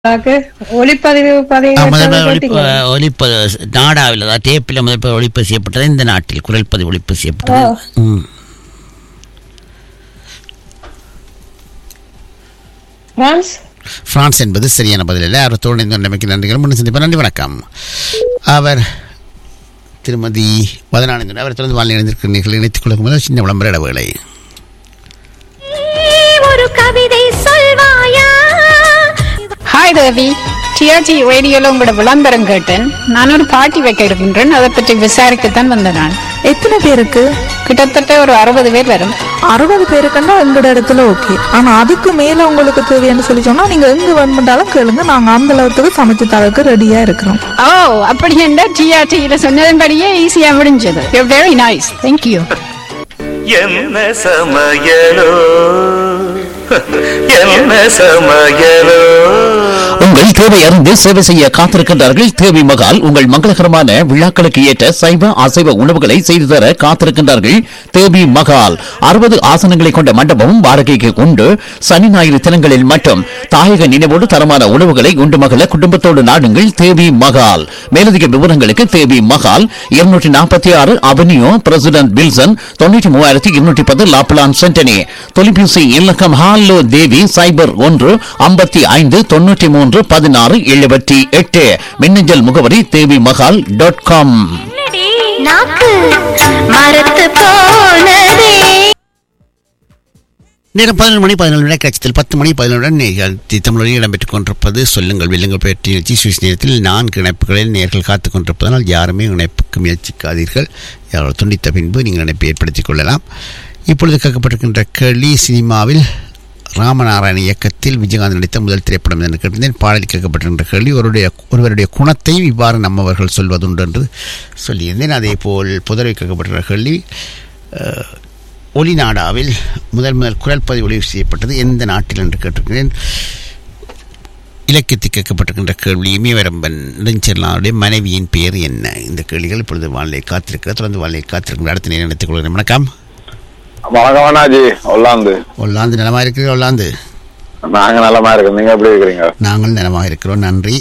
ஆக்கு ஒளிப்பதிவு ஆ, முதல் பதிவு முதல் ஒளிப்ப கேட்டீங்களா? ஒளிப்பது நாடாவில் அதாவது டேப்பில் முதல் முதல் ஒளிப்பு செய்யப்பட்டது இந்த நாட்டில் குரல் பதிவு ஒளிப்பு செய்யப்பட்டது ம். பிரான்ஸ் பிரான்ஸ் என்பது சரியான பதில் இல்லை அவர் தோழி நம்பிக்கை நன்றிகள் முன்ன சந்திப்பார் நன்றி வணக்கம் அவர் திருமதி வதனானந்தன் அவர் தொடர்ந்து வாழ் இணைந்திருக்கிற நிகழ்ச்சி இணைத்துக் கொள்ளும் முதல் சின்ன விளம்பர இடவேளை ஒரு கவிதை சொல்வாயா ஹாய் தேவி டிஆர்ஜி ரேடியோல உங்களோட விளம்பரம் கேட்டேன் நான் ஒரு பார்ட்டி வைக்க இருக்கின்றேன் அதை பற்றி விசாரிக்கத்தான் வந்தேன் நான் எத்தனை பேருக்கு கிட்டத்தட்ட ஒரு அறுபது பேர் வரும் அறுபது பேருக்குன்னா எங்களோட இடத்துல ஓகே ஆனா அதுக்கு மேல உங்களுக்கு தேவைன்னு சொல்லி சொன்னா நீங்க எங்க வேணுமென்றாலும் கேளுங்க நாங்க அந்த அளவுக்கு சமைச்சு தரக்கு ரெடியா இருக்கிறோம் ஓ அப்படி என்ன டிஆர்டியில சொன்னதன்படியே ஈஸியா முடிஞ்சது வெரி நைஸ் தேங்க்யூ என்ன சமையலோ என்ன சமையலோ உங்கள் தேவை அறிந்து சேவை செய்ய காத்திருக்கின்றார்கள் தேவி மகால் உங்கள் மங்களகரமான விழாக்களுக்கு ஏற்ற சைவ அசைவ உணவுகளை செய்து தர காத்திருக்கின்றார்கள் தேவி மகால் அறுபது ஆசனங்களை கொண்ட மண்டபமும் வாடகைக்கு உண்டு சனி ஞாயிறு தினங்களில் மட்டும் தாயக நினைவோடு தரமான உணவுகளை உண்டு மகள குடும்பத்தோடு நாடுங்கள் தேவி மகால் மேலதிக விவரங்களுக்கு தேவி மகால் இருநூற்றி நாற்பத்தி ஆறு அவென்யூ பிரசிடென்ட் வில்சன் தொண்ணூற்றி மூவாயிரத்தி இருநூற்றி பத்து லாப்லான் சென்டனி தொலைபேசி இலக்கம் ஹாலோ தேவி சைபர் ஒன்று ஐம்பத்தி ஐந்து தொண்ணூற்றி மூன்று பதினாறு எழுபத்தி எட்டு மின்னஞ்சல் முகவரி தேவி மகால் டாட் காம் நாக்கு மரத்து போனதே நேரம் பதினொரு மணி பதினொன்று நிமிட கட்சத்தில் பத்து மணி பதினொன்றுடன் நிகழ்ச்சி தமிழில் இடம்பெற்றுக் கொண்டிருப்பது சொல்லுங்கள் வெல்லுங்கள் பற்றி நிகழ்ச்சி சுவிஸ் நேரத்தில் நான்கு இணைப்புகளில் நேர்கள் காத்துக் கொண்டிருப்பதனால் யாருமே இணைப்புக்கு முயற்சிக்காதீர்கள் யாரோ துண்டித்த பின்பு நீங்கள் இணைப்பை ஏற்படுத்திக் கொள்ளலாம் இப்பொழுது கேட்கப்பட்டிருக்கின்ற கேள்வி சினிமாவில் ராமநாராயண இயக்கத்தில் விஜயகாந்த் நடித்த முதல் திரைப்படம் என்று கேட்டிருந்தேன் பாடலில் கேட்கப்பட்டிருக்கின்ற கேள்வி ஒருவருடைய ஒருவருடைய குணத்தையும் இவ்வாறு நம்மவர்கள் சொல்வதுண்டு என்று சொல்லியிருந்தேன் அதே போல் புதரை கேட்கப்பட்டிருக்கிற கேள்வி அஹ், ஒலிநாடாவில் முதல் முதல் குரல் பதிவு ஒளிவு செய்யப்பட்டது எந்த நாட்டில் என்று கேட்டிருக்கிறேன் இலக்கியத்தில் கேட்கப்பட்டிருக்கின்ற கேள்வி மீவரம்பன் நெடுஞ்செல்லாருடைய மனைவியின் பெயர் என்ன இந்த கேள்விகள் இப்பொழுது வானிலை காத்திருக்கிற தொடர்ந்து வானிலை காத்திருக்கிற அடுத்த நேரம் எடுத்துக் கொள்கிறேன் வணக்கம் வணக்கம் அண்ணாஜி ஒல்லாந்து ஒல்லாந்து நலமாக இருக்கிறீர்கள் ஒல்லாந்து நாங்க நலமா இருக்கோம் நீங்க எப்படி இருக்கிறீங்க நாங்கள் நலமாக இருக்கிறோம் நன்றி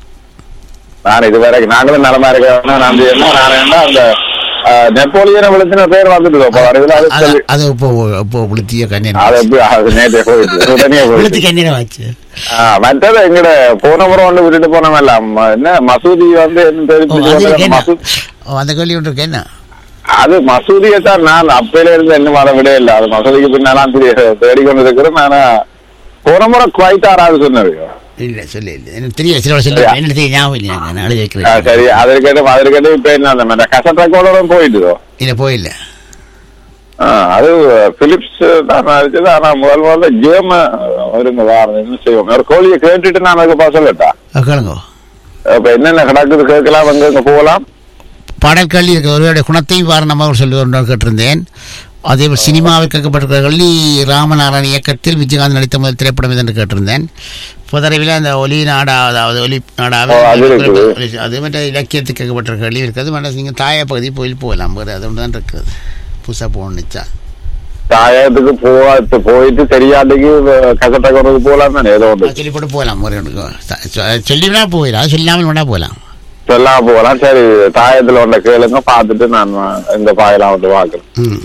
நான் இதுவரை நாங்களும் நலமா இருக்கோம் நன்றி என்ன நான் என்ன அந்த அஹ், நெப்போலியனை விழுத்தின பேர் வந்துட்டு இப்போ வருதுல அது அது சொல்லி அது இப்போ இப்போ உளுத்திய கண்ணீர் அது எப்படி அது நேற்றே போயிட்டு உடனே உளுத்தி போயிட்டு கண்ணீரை வாச்சு ஆ, மற்றது எங்கட போன முறை ஒன்று விட்டுட்டு போனோம் எல்லாம் என்ன மசூதி வந்து என்ன ஓ, தெரிஞ்சு அது வந்தது, என்ன? மசூ- ஓ, அந்த கேள்வி ஒன்று இருக்கு என்ன அது மசூதியை தான் நான் அப்பையில இருந்து என்ன வர விட இல்லை அது மசூதிக்கு பின்னாலாம் தெரிய தேடிக்கொண்டு இருக்கிறேன் ஆனா போன முறை குவைத் ஆறாவது சொன்னது இல்லை சொல்லி இல்லை எனக்கு தெரியல சில சொல்ல என்ன தெரியும் ஞாபகம் இல்லை எனக்கு. நான் எழுதி ஆ, வைக்கிறேன் சரி அதற்கேட்டு அதற்கேட்டு இப்ப என்ன அந்த கசட் ரெக்கார்டோட போயிட்டுதோ இல்லை போயில்லை ஆ, அது பிலிப்ஸ் தான் இருக்குது ஆனா முதல் முதல்ல கேம் இருங்க வாரம் என்ன செய்வோம் ஒரு கோழியை கேட்டுட்டு நான் அதுக்கு பாச சொல்லட்டா கேளுங்க இப்ப என்னென்ன கிடக்குது கேட்கலாம் அங்க இங்க போகலாம் பாடல் கேள்வி இருக்கு ஒருவருடைய குணத்தையும் வார நம்ம சொல்லுவோம் கேட்டிருந்தேன் அதே போல் சினிமாவில் கேட்கப்பட்டிருக்கிற கேள்வி ராமநாராயண இயக்கத்தில் விஜயகாந்த் நடித்த முதல் திரைப்படம் இது என்று கேட்டிருந்தேன் புதரவில் அந்த ஒலி நாடா அதாவது ஒலி நாடாவில் ஓ, அது இருக்குது. அது மற்ற இலக்கியத்துக்கு கேட்கப்பட்ட கேள்வி இருக்குது மற்ற நீங்கள் தாய பகுதி போயில் போகலாம் வேறு அது ஒன்று தான் இருக்குது புதுசாக போகணுச்சா தாயத்துக்கு போக போயிட்டு தெரியாதுக்கு கசட் ரெக்கார்டுக்கு போகலாம் தானே ஏதோ ஒன்று சொல்லி போட்டு போகலாம் ஒரு ஒன்றுக்கு சொல்லிவினா போயிடலாம் சொல்லாமல் வேணா போகலாம் சொல்லாம போகலாம் சரி தாயத்துல ஒன்றை கேளுங்க பார்த்துட்டு நான் இந்த பாயெல்லாம் வந்து பார்க்குறேன் ம்.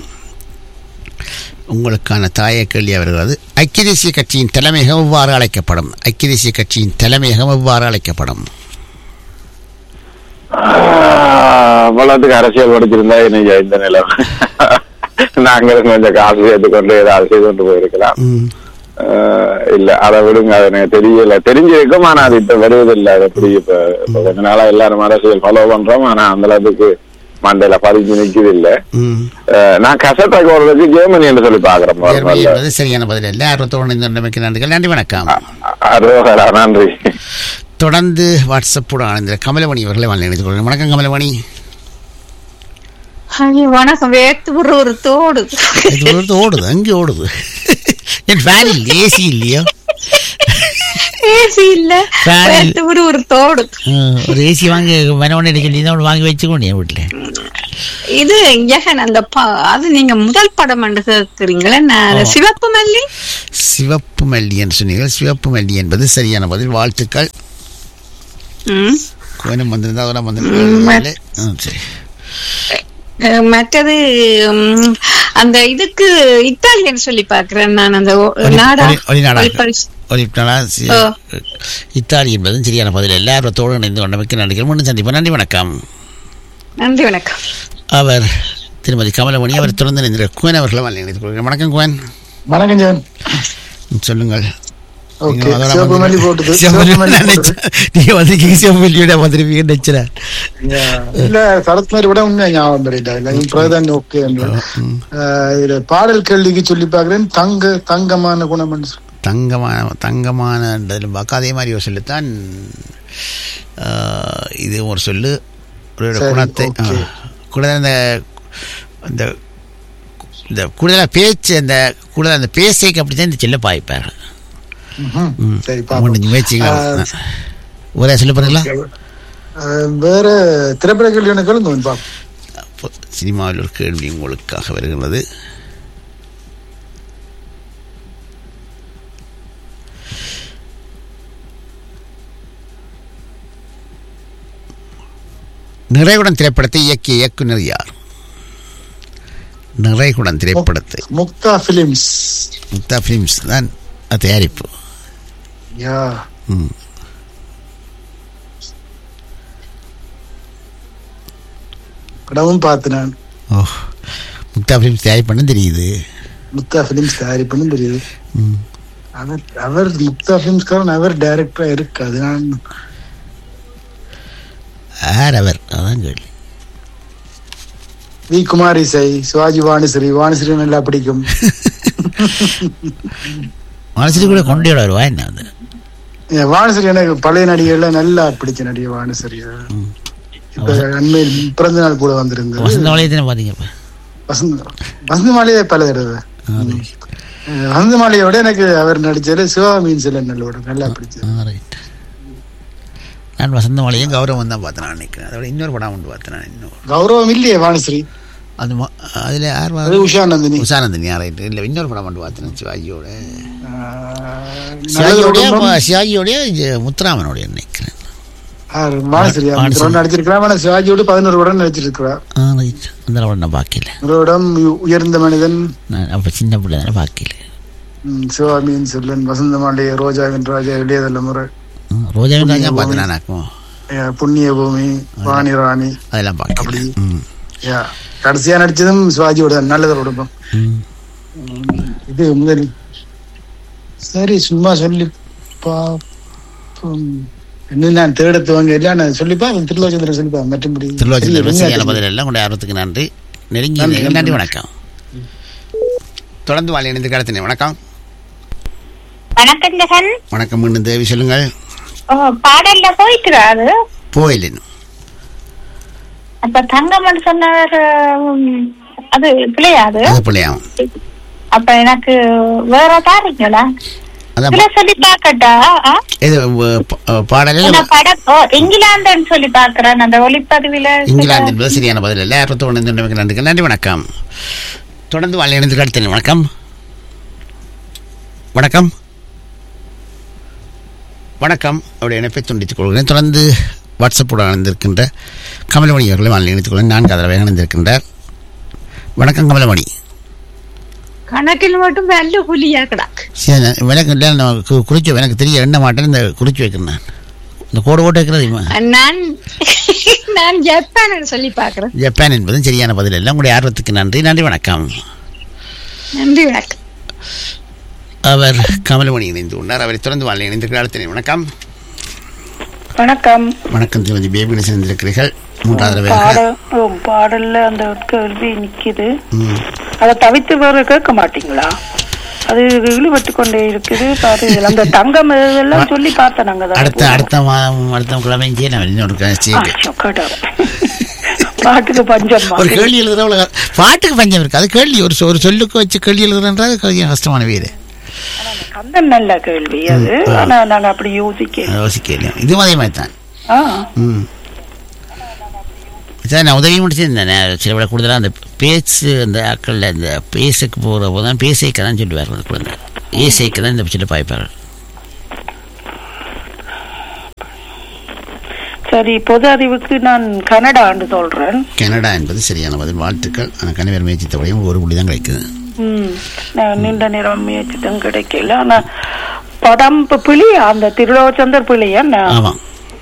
உங்களுக்கான தாய கேள்வி வருகிறது ஐக்கிய தேசிய கட்சியின் தலைமையகம் எவ்வாறு அழைக்கப்படும் ஐக்கிய தேசிய கட்சியின் தலைமையகம் எவ்வாறு அழைக்கப்படும் இவ்வளவுக்கு அரசியல் படிச்சிருந்தா இன்னைக்கு இந்த நிலைமை நாங்களும் கொஞ்சம் காசு சேர்த்து கொண்டு ஏதாவது செய்து கொண்டு போயிருக்கலாம் ம். ஆஹ் இல்ல அதை விடுங்க அது எனக்கு தெரியல தெரிஞ்சிருக்கும் ஆனா அது இப்ப வருவதில்லை அது எப்படி இப்ப இப்ப கொஞ்ச நாளா எல்லாரும் அரசியல் ஃபாலோ பண்றோம் ஆனா அந்த அளவுக்கு மண்டையில பதிஞ்சு நிக்குது இல்ல ம். ஆஹ் நான் கசட்டை கோர்றதுக்கு ஜெர்மனி என்று சொல்லி பாக்குறேன் ஜெர்மனி முதல்ல. என்பது சரியான பதில் இல்லை அறுபத்தோடு இந்த நம்பிக்கை நன்றிகள் நன்றி வணக்கம் அரோகரா நன்றி தொடர்ந்து வாட்ஸ்அப்போடு ஆனந்த கமலமணி அவர்களை வாழ்ந்து இணைத்துக் கொள்கிறேன் வணக்கம் கமலமணி ஐயோ வணக்கம் வேத்து ஒரு ஒரு தோடு இது ஒரு ஓடுது அங்கே ஓடுது என் ஃபேன் இல்லை ஏசி இல்லையோ ஏசி இல்ல Fan இல்ல. வேத்து ஒரு ஒரு தோடு ம், ஒரு ஏசி வாங்கி வேணவனே சொல்லி தான் ஒன்று வாங்கி வச்சுக்கோங்க என் வீட்டில் இது ஜெகன் அந்த ப- அது நீங்க முதல் படம் என்று கேக்குறீங்களே நான் ஆமா. சிவப்பு மல்லி சிவப்பு மல்லி என்று சொன்னீர்கள் சிவப்பு மல்லி என்பது சரியான பதில் வாழ்த்துக்கள் ம். கோயினம் வந்திருந்தா அதெல்லாம் ம், வந்திருந்தாங்க ம் சரி அஹ், மற்றது ம், அந்த இதுக்கு இத்தாலியன் சொல்லி பாக்குறேன் நான் அந்த ஒ- ஒலி- நாடா ஒலி- ஒலிநாடா. ஒலிப்பரிசு. ஒலிப்டனா சி- ஓ. இத்தாலி என்பதும் சரியான பதில் எல்லாரோடு இணைந்து கொண்டமைக்கு நன்றிகள் மீண்டும் சந்திப்போம் நன்றி வணக்கம் நன்றி வணக்கம் அவர் திருமதி கமலமணி அவர் தொடர்ந்து இணைந்திருக்கிற குவன் அவர்களும் இணைத்துக் கொள்கிறேன் வணக்கம் குவன் வணக்கம் ஜெகன் சொல்லுங்கள் ஓகே நீங்க அதெல்லாம் சிவப்பு வந்து- மல்லி போட்டுது சிவப்பு சிவப்பு மல்லி மல்லி நினைச்சேன். போட்டுது. நீங்க வந்து சிவப்பு மல்லியோட வந்திருப்பீங்கன்னு நினைச்சேன் இல்ல சரத் மாதிரி விட உண்மை ஞாபகம் தெரியல இல்ல பிரதான் ஓகே இதுல பாடல் கேள்விக்கு சொல்லி பாக்குறேன் தங்க தங்கமான குணம் என்று சொல்லி. தங்கமான தங்கமானதிலும் பார்க்க அதே மாதிரி ஒரு சொல்லுத்தான் ஆஹ், இது ஒரு சொல்லு ஒரு சரி, குணத்தை okay. கூடுதல் அந்த இந்த இந்த கூடுதலாக பேச்சு அந்த கூடுதல் அந்த பேசைக்கு அப்படி தான் இந்த செல்ல பாய்ப்பார் ம்ஹும். சரி மூணு பாப்போம் முயற்சிகள் ஒரே சொல்ல போறீங்களா அஹ், வேற திரைப்பட கேள்வி எனக்கு கேளுங்க பாப்போம் அப்போ சினிமாவில் ஒரு கேள்வி உங்களுக்காக வருகிறது நிறைகுடன் திரைப்படத்தை இயக்கிய இயக்குனர் யார் நிறைகுடன் திரைப்படத்தை முக்தா பிலிம்ஸ் முக்தா ஃபிலிம்ஸ் தான் அது தயாரிப்பு யா ம். படமும் பார்த்து நான் ஓ முக்தா ஃபிலிம்ஸ் தயாரிப்புன்னு தெரியுது முக்தா பிலிம்ஸ் தயாரிப்புன்னு தெரியுது ம். அவர் அவர் முக்தா பிலிம்ஸ்காரன் அவர் டைரக்டரா இருக்கு அது நான் யார் அவர் அதான் கேள்வி வி குமார் இசை சிவாஜி வாணிஸ்ரீ வாணிஸ்ரீ நல்லா பிடிக்கும் மனசுக்கு கூட கொண்டு வருவா என்ன அது ஏன் வாணிஸ்ரீ எனக்கு பழைய நடிகர்ல நல்லா பிடிச்ச நடிகை வாணிஸ்ரீ இப்ப அண்மையில் பிறந்த நாள் கூட வந்திருந்தது வசந்த வளையத்தின பார்த்தீங்க வசந்த வசந்த மாலையே பல தடவை அஹ் வசந்த மாலையோட எனக்கு அவர் நடிச்சது சிவா மீன் சில நல்லோட நல்லா பிடிச்சது ரைட் நான் வசந்த மலையும் கௌரவம் தான் பார்த்தேன் நான் நினைக்கிறேன் அதோட இன்னொரு படம் ஒன்று பார்த்தேன் நான் இன்னொரு கௌரவம் இல்லையே வாணிஸ்ரீ அது மொ- அதுல யார் அது உஷா நந்தினி உஷானந்தினி ரைட் இல்லை இன்னொரு படம் ஒன்று பார்த்தேன் சிவாஜியோட அஹ் நல்லது சிவாஜியோடைய குடும்பம். சிவாஜியோடைய இது முத்துராமனுடைய நினைக்கிறேன் ஆர் வாணிஸ்ரீ வாணிஸ்ரீ. நடிச்சிருக்கிறான் ஆனா சிவாஜியோட பதினோரு படம் நடிச்சிருக்கிறா ஆ ரைட் அந்த படம் நான் பார்க்கல ஒரு இடம் உ- உயர்ந்த மனிதன் நான் அப்போ சின்ன பிள்ளை தானே பார்க்கல ம், சிவா மீன் செல்லன் வசந்த மாலை ரோஜாவின் ராஜா இளையதல்ல முறை ஆ, ரோஜாவின் ராஜா பார்த்தேன் நான் ஆக்கும் அஹ் புண்ணிய பூமி வாணி ராணி அதெல்லாம் பார்க்கல அப்படி. ம் யா கடைசியா நடிச்சதும் சிவாஜியோட நல்லது குடும்பம் ம் இது முதல் சரி சும்மா சொல்லி பாப்போம் இன்னும் நான் தேட துவங்க இல்லை நான் சொல்லிப்பா திருலோச்சந்திரன் சொல்லிப்பா மற்றபடி திருலோச்சந்திர தெரியல, சரியான உண்மையா பதில் எல்லாம் கொண்டு ஆர்வத்துக்கு நன்றி நெருங்கி நன்றி, நன்றி நன்றி. வணக்கம் தொடர்ந்து வாழ் இணைந்து கடத்தினேன் வணக்கம் வணக்கம் ஜெகன் வணக்கம் மீண்டும் தேவி சொல்லுங்கள் ஓ, பாடல்ல போயிட்டுறாரு போயில் இன்னும் அப்ப தங்கம்னு சொன்னவர் உம், அது பிள்ளையாது அது பிள்ளையாகும் அப்ப எனக்கு வேற தாரீங்களா அதான் இதுல சொல்லி பாக்கட்டா ஆ? இது அஹ், ப- அஹ், பாடலில் நான் படம் ஓ இங்கிலாந்துன்னு சொல்லி பாக்குறேன் அந்த ஒளிப்பதிவில இங்கிலாந்து என்பது சரியான பதில் இல்லை ஆர்வத்தோடு இணைந்து நன்றி நன்றி வணக்கம் தொடர்ந்து வாழ் இணைந்து கடத்தினேன் வணக்கம் வணக்கம் வணக்கம் அவருடைய இணைப்பை துண்டித்துக் கொள்கிறேன் தொடர்ந்து வாட்ஸ்அப்போடு இணைந்திருக்கின்ற கமலமணி அவர்களை வாழ் இணைத்துக் கொள்கிறேன் நான்கு தடவை இணைந்திருக்கின்றார் வணக்கம் கமலமணி கணக்கில் மட்டும் வெள்ள புலியா கிடக்கு சரி நான் விளக்கு இல்லை நான் கு- குறிச்சு எனக்கு தெரிய எண்ண மாட்டேன் இந்த குறிச்சு வைக்கிறேன் நான் இந்த கோடு ஓட்டு வைக்கிறது இவன். நான் நான் ஜப்பான் சொல்லி பாக்குறேன் ஜப்பான் என்பதும் சரியான பதில் இல்லை உங்களுடைய ஆர்வத்துக்கு நன்றி நன்றி வணக்கம் நன்றி வணக்கம் அவர் கமலமணி இணைந்து உள்ளார் அவரை தொடர்ந்து வாழ் இணைந்திருக்கிறார் அடுத்த வணக்கம் வணக்கம் வணக்கம் திருமதி பேபி கணேசன் இருந்திருக்கிறீர்கள் மூன்றாவது தடவையாக பாடல் ஓ, பாடல்ல அந்த கேள்வி நிக்குது ம். அதை தவித்து வேற கேட்க மாட்டீங்களா அது இழுபட்டு கொண்டே இருக்குது பாரு இதுல அந்த தங்கம் இதெல்லாம் சொல்லி பார்த்தேன் நாங்க அதை. அடுத்த அடுத்த மா- அடுத்த கிழமை செய்யலாம் இன்னொரு க- செய்ய- ஐயோ, கடவுளே. பாட்டுக்கு பஞ்சமா ஒரு கேள்வி எழுதுறவங்க பாட்டுக்கு பஞ்சம் இருக்கு அது கேள்வி ஒரு சொ- ஒரு சொல்லுக்கு வச்சு கேள்வி எழுதுறன்றது கொஞ்சம் கஷ்டமான வீடு கந்தன் நல்ல கேள்வி அது ஆனா நாங்க அப்படி யோசிக்க யோசிக்கல இதுவும் அதே மாதிரி தான் ஆ ம் சார் நான் உதவி முடிச்சிருந்தேன் நான் சில விட கூடுதலாக அந்த பேச்சு அந்த ஆக்களில் இந்த பேசுக்கு போகிற போது தான் பேசைக்கு தான் சொல்லுவார் அந்த குழந்தை ஏசைக்கு தான் இந்த சில பாய்ப்பார்கள் சரி பொது அறிவுக்கு நான் கனடான்னு சொல்றேன் கனடா என்பது சரியான பதில் வாழ்த்துக்கள் ஆனால் கணவர் முயற்சித்தபடியும் ஒரு புள்ளி தான் கிடைக்குது ம், நான் நீண்ட நேரம் முயற்சித்தும் கிடைக்கல ஆனா படம் இப்ப பிழி அந்த திருலோச்சந்தர் பிள்ளையா ஆமாம்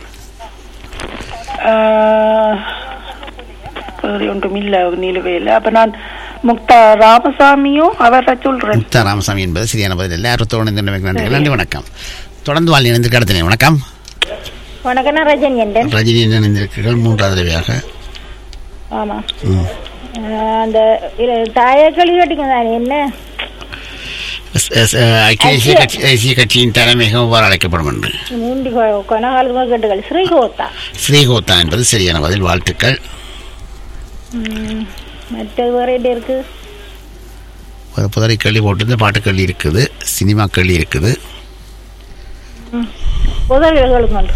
வேறு ஒன்றும் இல்ல நிலுவையில் அப்ப நான் முக்தா ராமசாமியும் அவரை சொல்றேன் முக்தா ராமசாமி என்பது சரியான பதில் இல்லை அறுபத்தோடு நன்றி நன்றி வணக்கம் தொடர்ந்து வாழ் இணைந்து கடத்தினேன் வணக்கம் வணக்கம் நான் ரஜினி என்றேன் ரஜினி இணைந்திருக்கிறீர்கள் மூன்றாவது தடவையாக ஆமா ம். அஹ் அந்த தாய கேள்வி கேட்டீங்க தானே என்ன எஸ்- எஸ், அஹ், ஐக்கிய தேசிய கட்சி தேசிய கட்சியின் தலைமையகம் எவ்வாறு அழைக்கப்படும் என்று மூண்டி கொனகாலத்துமா கேட்டுகள் ஸ்ரீகோத்தா ஸ்ரீகோத்தா என்பது சரியான பதில் வாழ்த்துக்கள் ம், மற்றது வேற என்ன இருக்கு ஒரு புதரை கேள்வி போட்டிருந்த பாட்டு கேள்வி இருக்குது சினிமா கேள்வி இருக்குது உதவிகளுக்கு ஒன்று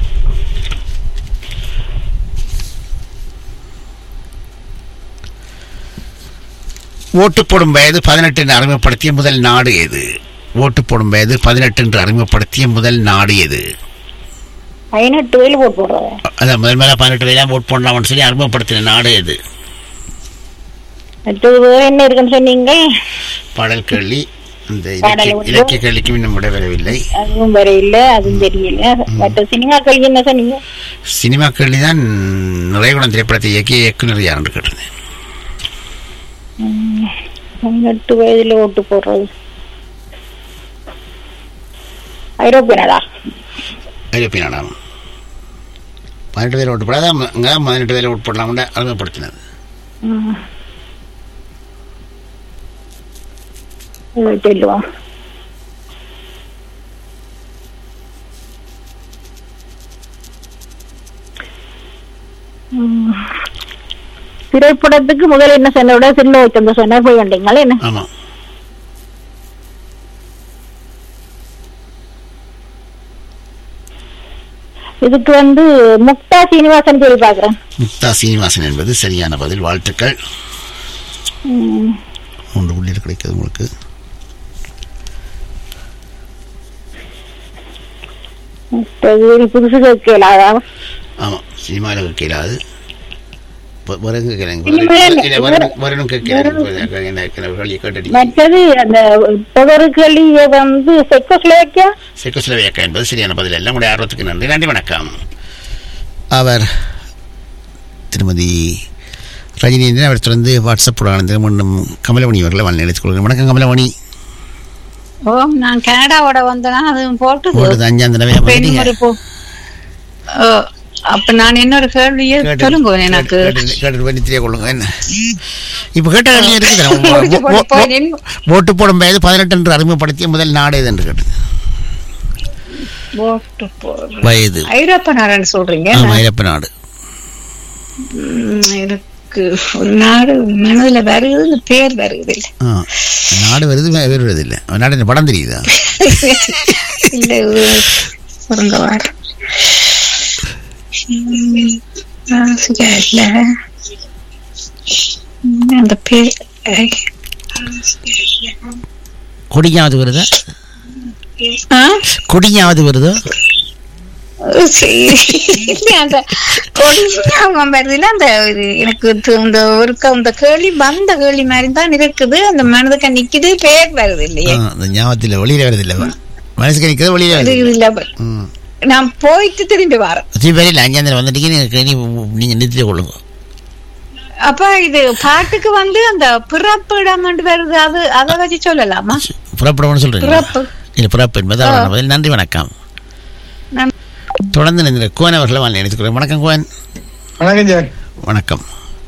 ஓட்டு போடும் வயது பதினெட்டு என்று அறிமுகப்படுத்திய முதல் நாடு எது ஓட்டு போடும் வயது பதினெட்டு என்று அறிமுகப்படுத்திய முதல் நாடு எது பதினெட்டு வயலு போட்டு போடுறது அதான் முதல் மேல பதினெட்டு வயலாம் ஓட்டு போடலாம்னு சொல்லி அறிமுகப்படுத்தின நாடு எது மற்றது வேற என்ன இருக்குன்னு சொன்னீங்க பாடல் கேள்வி இந்த பாடல் இலக்கிய ஒன்று. இலக்கிய கேள்விக்கும் இன்னும் விடவில்லை அதுவும் வர இல்ல அதுவும் தெரியல மற்ற சினிமா கேள்வி என்ன சொன்னீங்க சினிமா கேள்வி தான் நிறைகுடம் திரைப்படத்தை இயக்கிய இயக்குனர் யார் என்று கேட்டிருந்தேன் ம், பதினெட்டு வயதுல ஓட்டு போடுறது ஐரோப்பிய நாடா ஐரோப்பிய நாடாகும் பதினெட்டு பேர் ஓட்டு போடாத அங்கே பதினெட்டு பேர் ஓட்டு போடலாம்னு அறிமுகப்படுத்தினது ம். இது சொல்லுவோம் ம். திரைப்படத்துக்கு முதல்ல என்ன சொன்ன விட சின்ன வச்சிருந்த சொன்ன போய் வந்தீங்களா என்ன ஆமாம் இதுக்கு வந்து முக்தா சீனிவாசன் சொல்லி பாக்குறேன் முக்தா சீனிவாசன் என்பது சரியான பதில் வாழ்த்துக்கள் ம். மூன்று புள்ளியில் கிடைக்கிறது உங்களுக்கு மற்றது இனி புதுசு கேட்கலாதா ஆமாம் சினிமாவில் கேட்கலாது வரங்க சினிமால இல்ல. கேட்கலாம் வரணும் கேட்கலாம் கேட்டடி மற்றது அந்த புதறுகளிய வந்து செக்கோஸ்லோக்கியா செக்கோஸ்லோவேக்கா என்பது சரியான பதில் எல்லாம் உடைய ஆர்வத்துக்கு நன்றி நன்றி வணக்கம் அவர் திருமதி ரஜினி அவர் தொடர்ந்து வாட்ஸ்அப் உடனே மீண்டும் கமலமணி அவர்களை வாழ் நினைத்துக் கொள்கிறேன் வணக்கம் கமலமணி ஓ நான் கனடாவோட வந்தேனா அதுவும் போட்டுது போடுது அஞ்சாம் தடவை அப்ப இன்னும் ஒரு போ- ஓ, அப்ப நான் இன்னொரு கேள்வியை சொல்லுங்க எனக்கு கேட்டு பண்ணி தெரிய கொள்ளுங்க என்ன இப்ப கேட்ட கேள்வி இருக்குது ஓட்டு போட்டு போனேன். ஓட்டு போடும் வயது பதினெட்டு என்று அறிமுகப்படுத்திய முதல் நாடு எது என்று கேட்டது ஓட்டு போடுறது. வயது ஐரோப்பா நாடுன்னு சொல்றீங்க ஆமா ஐரப்ப நாடு ம், எனக்கு ஒரு நாடு மனதுல வருது இந்த பேர் வருது இல்ல ஆ, நாடு வருது வே- வேறு வருது இல்லை நாடு என்ன படம் தெரியுதா இல்ல இது பொருங்க வார இல்ல ம், அந்த பேர் ஐ. கொடியாவது வருதா ஆ? கொடியாவது வருதோ சரி. இல்ல, அந்த கொடி ஞாபகம் வருது இல்ல அந்த ஒரு எனக்கு து- இந்த ஒரு க- இந்த கேள்வி வந்த கேள்வி மாதிரி தான் இருக்குது அந்த மனதுக்கு நிக்குது பேர் வருது இல்லையே ஆ, அந்த ஞாபகத்தில் வெளியில வருது இல்லை மனசுக்கு நிற்கிறது வெளியில வருது இது இல்ல ம் நான் போயிட்டு திரும்பி வரேன் சரி பேரில் அஞ்சாம் தடவை வந்துட்டீங்க நீங்க நீ நீங்கள் நிறுத்தி கொள்ளுங்க அப்ப இது பாட்டுக்கு வந்து அந்த பிறப்பு இடம் வருது அது அதை வச்சு சொல்லலாமா புறப்படணும்னு சொல்றீங்க பிறப்பு இல்லை புறப்பு என்பது அவ்வளவு பதில் நன்றி வணக்கம் நன்றி. தொடர்ந்து இந்த கோன் அவர்களை வாழ் நினைத்துக்கிறேன் வணக்கம் கோன் வணக்கம் ஜான் வணக்கம்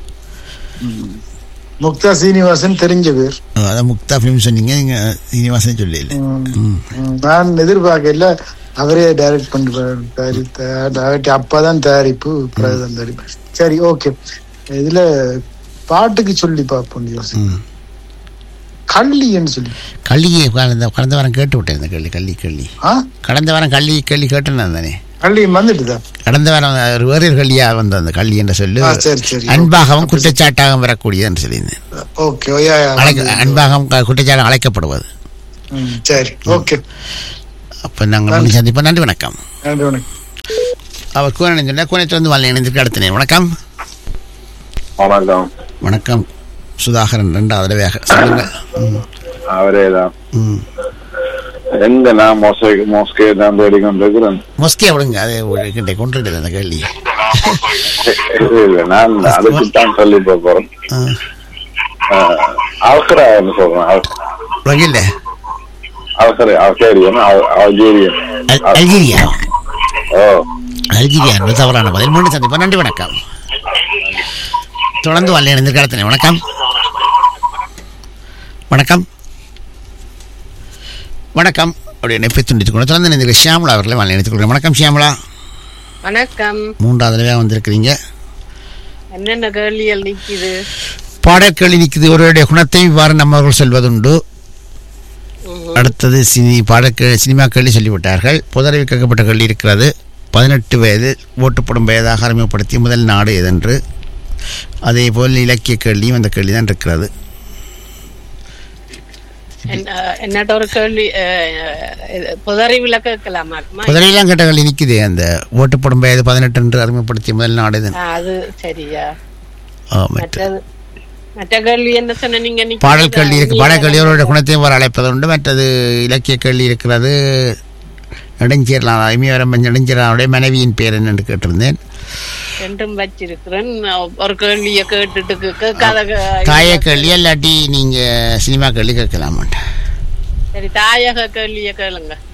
முக்தா சீனிவாசன் தெரிஞ்ச பேர் ஆ, அதான் முக்தா ஃபிலிம் சொன்னீங்க நீங்க சீனிவாசன் சொல்லல ம் ம், நான் எதிர்பார்க்கல அவரே டைரக்ட் பண்ணுறாரு தயாரித்த அப்பதான் தயாரிப்பு பிரதான் தயாரிப்பு சரி ஓகே இதுல பாட்டுக்கு சொல்லி பார்ப்போம் யோசி ம் கள்ளின்னு சொல்லி கள்ளியை கடந்த கடந்த வாரம் கேட்டு விட்டேன் இந்த கள்ளி கள்ளி கள்ளி ஆ கடந்த வாரம் கள்ளி கள்ளி கேட்டேன் தானே கள்ளி வந்துட்டுதா கடந்த வாரம் ஒரு வேறு கள்ளியா வந்த அந்த கள்ளி என்ற சொல்லு ஆ, சரி, சரி. அன்பாகவும் குற்றச்சாட்டாகவும் வரக்கூடியது என்று சொல்லியிருந்தேன் ஓகே ஓயா அழைக்க அன்பாகவும் க- குற்றச்சாட்டம் அழைக்கப்படுவது ம், சரி ஓகே அப்ப நாங்கள் மீண்டும் சந்திப்போம் நன்றி வணக்கம் நன்றி வணக்கம் அவர் கூற இணைந்துள்ள கூனத்தை வந்து வாழ் இணைந்திருக்கு அடுத்த வணக்கம் வணக்கம் வணக்கம் சுதாகரன் ரெண்டாவது தடவையாக சொல்லுங்கள் ம், அவரே தான் ம். எங்க நான் மோஸ்கே மோஸ்கே தான் தேடி கொண்டிருக்கிறேன் மொஸ்கியா விடுங்க அதை கிட்ட கொண்டுடுது அந்த கேள்வி இல்ல நான் அதுக்கு தான் சொல்லி போறேன் அவசரம் சொல்றேன் வகையில் அவசர அல்கேரியன் அல்ஜீரியன் அல்- அல்ஜீரியா ஓ அல்ஜீரியா என்பது தவறான பதில் மீண்டும் சந்திப்போம் நன்றி வணக்கம் தொடர்ந்து வாழ் இணைந்திருக்கு அடுத்த வணக்கம் வணக்கம் வணக்கம் அப்படி இணைப்பை துண்டித்துக் கொண்டு தொடர்ந்து இணைந்திருக்க ஷியாமலா அவர்களை வாழ் இணைத்துக் கொள்கிறேன் வணக்கம் ஷியாமலா வணக்கம் மூன்றாவது தடவையாக வந்திருக்கிறீங்க என்னென்ன கேள்விகள் நிக்குது பாடற்கேள்வி நிற்குது ஒருவருடைய குணத்தை இவ்வாறு நம்மவர்கள் சொல்வதுண்டு அடுத்தது சினி பாடக்கே சினிமா கேள்வி சொல்லிவிட்டார்கள் புதரவி கேட்கப்பட்ட கேள்வி இருக்கிறது பதினெட்டு வயது ஓட்டுப்படும் வயதாக அறிமுகப்படுத்திய முதல் நாடு எதென்று அதே போல் இலக்கிய கேள்வியும் அந்த கேள்வி தான் இருக்கிறது என்ன- என்னட்ட ஒரு கேள்வி அஹ், புதறி விளக்க கேட்கலாமாக்குமா புதரையெல்லாம் கேட்ட கேள்வி நிற்குது அந்த ஓட்டுப்படும் வயது பதினெட்டு என்று அறிமுகப்படுத்திய முதல் நாடு எதன் ஆ, அது சரியா ஆ, மற்ற மற்றது மற்ற கேள்வி என்ன சொன்ன நீங்க நிக்குது? பாடல் கேள்வி இருக்கு பாடல் கேள்வி அவருடைய குணத்தையும் வர அழைப்பது உண்டு மற்றது இலக்கிய கேள்வி இருக்கிறது நெடுஞ்சீரலாம் ஐமியவரம் நெடுஞ்சீரனுடைய மனைவியின் பேர் என்னென்று கேட்டிருந்தேன் ரெண்டும் வச்சிருக்கிறேன் ஒரு கேள்விய கேட்டுட்டு கே- கேட்காத கே- தாய கேள்வி இல்லாட்டி நீங்க சினிமா கேள்வி கேட்கலாம் சரி தாயக கேள்விய கேளுங்க